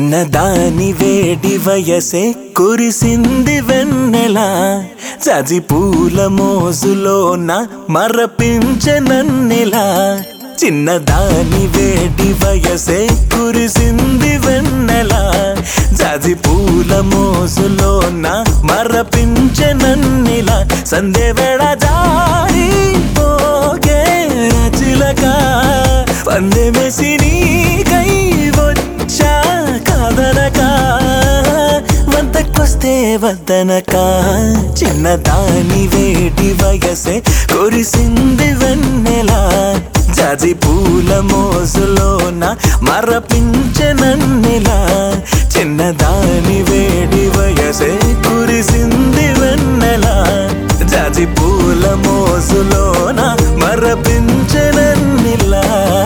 చిన్నదాని వేడి వయసే కురిసింది వెన్నెల చది పూల మోజులోన మరపించనన్నెలా చిన్నదాని వేడి వయసే కురిసింది వెన్నెల జాజి పూల మోజులోన మరపించనన్నెలా సందే వేళ జారి పోగే రచిలక పందె మెసి నీకై వచ్చా కాదనక వంతకొస్తే వద్దనక చిన్నదాని వేడి వయసే కురిసింది వెన్నెలా జాజి పూల మోజులోన మరపించనన్నెలా చిన్నదాని వేడి వయసే కురిసింది వెన్నెలా జాజి పూల మోజులోన మరపించనన్నెలా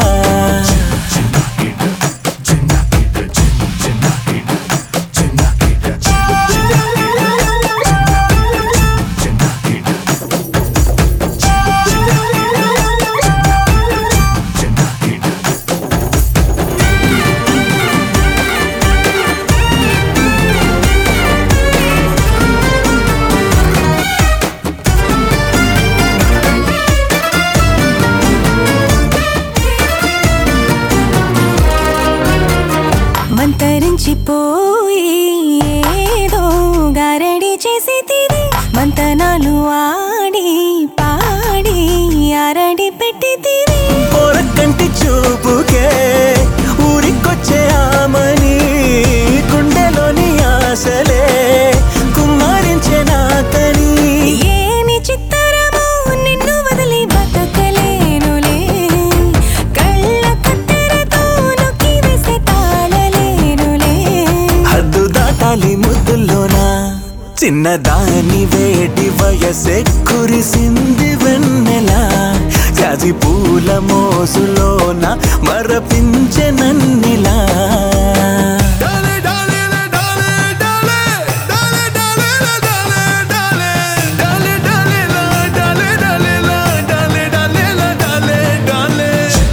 మంతరించిపోయి ఏదో గారడి చేసి తిని మంతనాలు ఆడి పాడి అరడి పెట్టి తిని పొరకంటి చూపుకే ఊరికొచ్చే ఆమని గుండెలోని ఆశలే కుమ్మరించే నాకని ఏమి చిత్తరమో నిన్ను వదిలి బతకలేనులే కళ్ళ కత్తెరతో నొక్కి వేస్తే తాళలేనులే హద్దు దాటాలి ముద్దుల్లోనా చిన్నదాని వేడి వయసే కురిసింది వెన్నెలా జాజి పూల మోసులోన మరపించెనన్నిలా Dale, dale, dale, dale, dale, dale, dale, dale, dale, dale, la, dale, dale, la, dale, dale, la, dale, dale.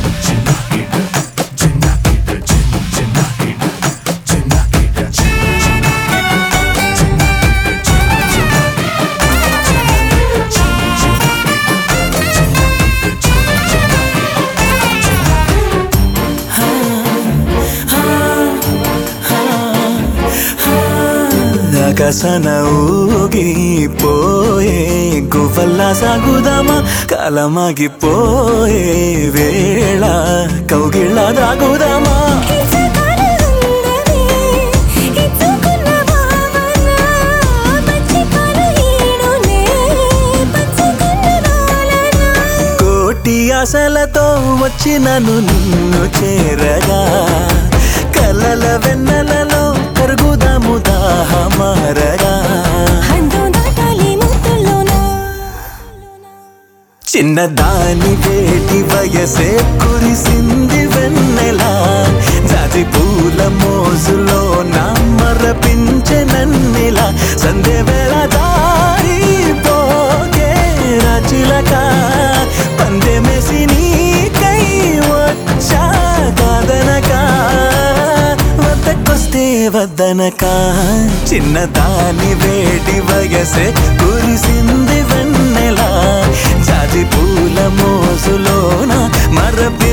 ఆకాశన ఊగిపోయే గువ్వల్లా సాగుదామా కాలమాగిపోయే వేళ కౌగిళ్ళ దాగుదామా ఇచ్చకాల ఉందని ఇచ్చుకున్న భావన పచ్చికాల ఈడునే పచ్చుకున్న నాలన కోటి ఆశలతో వచ్చినను నిన్ను చేరగా కలల వెన్నెలలో కరుగుదాము దాహమారగా హందు దాటాలి ముద్దులోన చిన్నదాని వేటి వయసే కురిసింది వెన్నెలా జాజి పూల మోజులో నా మరపించెనన్నెలా సంధ్య వేళ దారి పోగే రాచిలక పందె మెసి నీకై వచ్చా కాదనక వద్దకొస్తే వద్దనక చిన్నదాని వేడి వయసే కురిసింది వెన్నెలా జాజి పూల మోసులోన మరపి